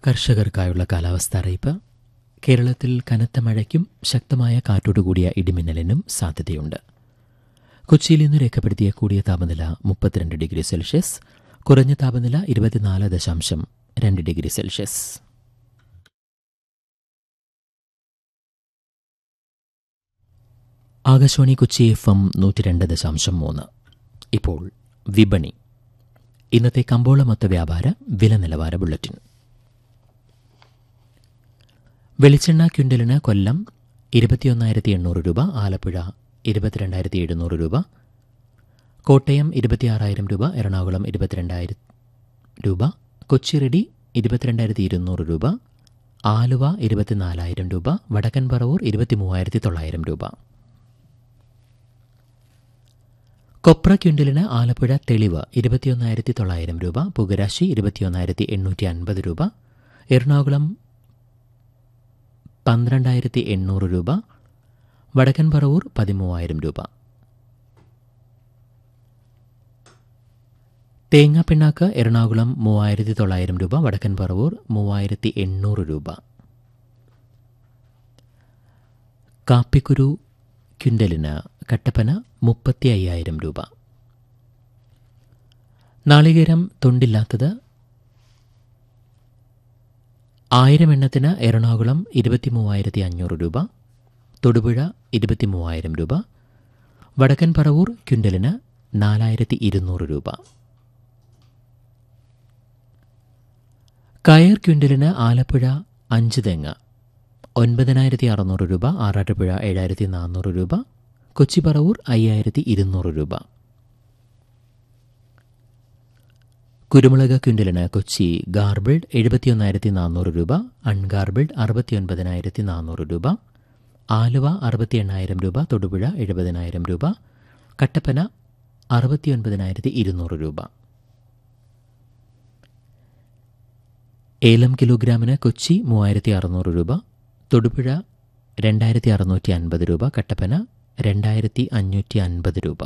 കർഷകർക്കായുള്ള കാലാവസ്ഥ അറിയിപ്പ് കേരളത്തിൽ കനത്ത മഴയ്ക്കും ശക്തമായ കാറ്റോടുകൂടിയ ഇടിമിന്നലിനും സാധ്യതയുണ്ട് കൊച്ചിയിൽ ഇന്ന് രേഖപ്പെടുത്തിയ കൂടിയ താപനില മുപ്പത്തിരണ്ട് ഡിഗ്രി സെൽഷ്യസ് കുറഞ്ഞ താപനില ഇരുപത്തിനാല് ദശാംശം രണ്ട് degree Celsius Akashvani Kochi F M നൂറ്റി രണ്ട് ദശാംശം മൂന്ന് ഇപ്പോൾ വിപണി ഇന്നത്തെ കമ്പോള മൊത്ത വ്യാപാര വില നിലവാര ബുള്ളറ്റിൻ വെളിച്ചെണ്ണ ക്വിൻ്റലിന് കൊല്ലം ഇരുപത്തിയൊന്നായിരത്തി എണ്ണൂറ് രൂപ ആലപ്പുഴ ഇരുപത്തിരണ്ടായിരത്തി എഴുന്നൂറ് രൂപ കോട്ടയം ഇരുപത്തിയാറായിരം രൂപ എറണാകുളം ഇരുപത്തിരണ്ടായിരം രൂപ കൊച്ചിറെഡി ഇരുപത്തിരണ്ടായിരത്തി ഇരുന്നൂറ് രൂപ ആലുവ ഇരുപത്തിനാലായിരം രൂപ വടക്കൻ പറവൂർ ഇരുപത്തിമൂവായിരത്തി തൊള്ളായിരം രൂപ കൊപ്ര ക്വിൻ്റലിന് ആലപ്പുഴ തെളിവ് ഇരുപത്തിയൊന്നായിരത്തി തൊള്ളായിരം രൂപ പുകരാശി ഇരുപത്തിയൊന്നായിരത്തി എണ്ണൂറ്റി അൻപത് രൂപ എറണാകുളം പന്ത്രണ്ടായിരത്തി എണ്ണൂറ് രൂപ വടക്കൻ പറവൂർ പതിമൂവായിരം രൂപ തേങ്ങാപ്പിണ്ണാക്ക് എറണാകുളം മൂവായിരത്തി തൊള്ളായിരം രൂപ വടക്കൻ പറവൂർ മൂവായിരത്തി എണ്ണൂറ് രൂപ കാപ്പിക്കുരു ക്വിൻ്റലിന് കട്ടപ്പന മുപ്പത്തി അയ്യായിരം രൂപ നാളികേരം തൊണ്ടില്ലാത്തത് ആയിരം എണ്ണത്തിന് എറണാകുളം ഇരുപത്തി മൂവായിരത്തി അഞ്ഞൂറ് രൂപ തൊടുപുഴ ഇരുപത്തി മൂവായിരം രൂപ വടക്കൻ പറവൂർ ക്വിൻ്റലിന് നാലായിരത്തി ഇരുന്നൂറ് രൂപ കയർ ക്വിൻ്റലിന് ആലപ്പുഴ അഞ്ച് തെങ്ങ് ഒൻപതിനായിരത്തി അറുന്നൂറ് രൂപ ആറാട്ടുപുഴ ഏഴായിരത്തി നാനൂറ് രൂപ കൊച്ചി പറവൂർ അയ്യായിരത്തി ഇരുന്നൂറ് രൂപ കുരുമുളക് ക്വിൻ്റലിന് കൊച്ചി ഗാർബിൾഡ് എഴുപത്തിയൊന്നായിരത്തി നാനൂറ് രൂപ അൺഗാർബിൾഡ് അറുപത്തിയൊൻപതിനായിരത്തി നാനൂറ് രൂപ ആലുവ അറുപത്തി എണ്ണായിരം രൂപ തൊടുപുഴ എഴുപതിനായിരം രൂപ കട്ടപ്പന അറുപത്തിയൊൻപതിനായിരത്തി ഇരുന്നൂറ് രൂപ ഏലം കിലോഗ്രാമിന് കൊച്ചി മൂവായിരത്തി അറുന്നൂറ് രൂപ തൊടുപുഴ രണ്ടായിരത്തി അറുന്നൂറ്റി അൻപത് രൂപ കട്ടപ്പന രണ്ടായിരത്തി അഞ്ഞൂറ്റി അൻപത് രൂപ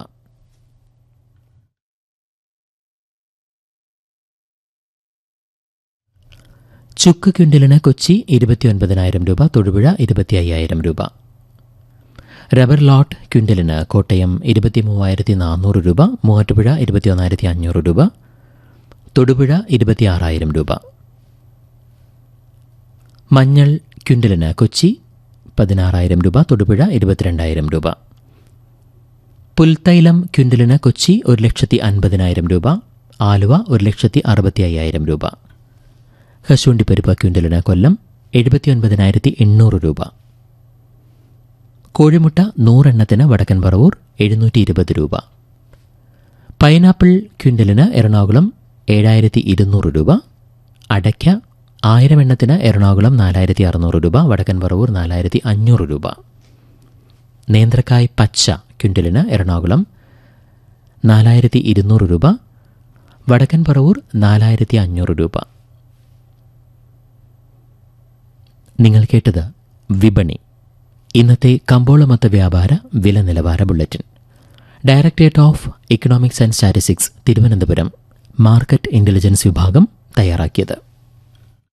ചുക്ക് ക്വിൻ്റലിന് കൊച്ചി ഇരുപത്തിയൊൻപതിനായിരം രൂപ തൊടുപുഴ ഇരുപത്തി അയ്യായിരം രൂപ റബ്ബർ ലോട്ട് ക്വിൻ്റലിന് കോട്ടയം ഇരുപത്തി മൂവായിരത്തി നാനൂറ് രൂപ മൂവാറ്റുപുഴ ഇരുപത്തിയൊന്നായിരത്തി അഞ്ഞൂറ് രൂപ തൊടുപുഴ ഇരുപത്തിയാറായിരം രൂപ മഞ്ഞൾ ക്വിൻ്റലിന് കൊച്ചി പതിനാറായിരം രൂപ തൊടുപുഴ ഇരുപത്തിരണ്ടായിരം രൂപ പുൽത്തൈലം ക്വിൻ്റലിന് കൊച്ചി ഒരു ലക്ഷത്തി അൻപതിനായിരം രൂപ ആലുവ ഒരു ലക്ഷത്തി അറുപത്തി അയ്യായിരം രൂപ കശുവണ്ടി പരിപ്പ് ക്വിൻ്റലിന് കൊല്ലം എഴുപത്തിയൊൻപതിനായിരത്തി എണ്ണൂറ് രൂപ കോഴിമുട്ട നൂറെണ്ണത്തിന് വടക്കൻ പറവൂർ എഴുന്നൂറ്റി ഇരുപത് രൂപ പൈനാപ്പിൾ ക്വിൻ്റലിന് എറണാകുളം ഏഴായിരത്തി ഇരുന്നൂറ് രൂപ അടയ്ക്ക ആയിരം എണ്ണത്തിന് എറണാകുളം നാലായിരത്തി അറുന്നൂറ് രൂപ വടക്കൻ പറവൂർ നാലായിരത്തി അഞ്ഞൂറ് രൂപ നേന്ത്രക്കായ് പച്ച ക്വിൻ്റലിന് എറണാകുളം നാലായിരത്തി ഇരുന്നൂറ് രൂപ വടക്കൻ പറവൂർ നാലായിരത്തി അഞ്ഞൂറ് രൂപ നിങ്ങൾ കേട്ടത് വിപണി ഇന്നത്തെ കമ്പോളമൊത്ത വ്യാപാര വില നിലവാര bulletin directorate of economics and statistics Thiruvananthapuram market intelligence വിഭാഗം തയ്യാറാക്കിയത്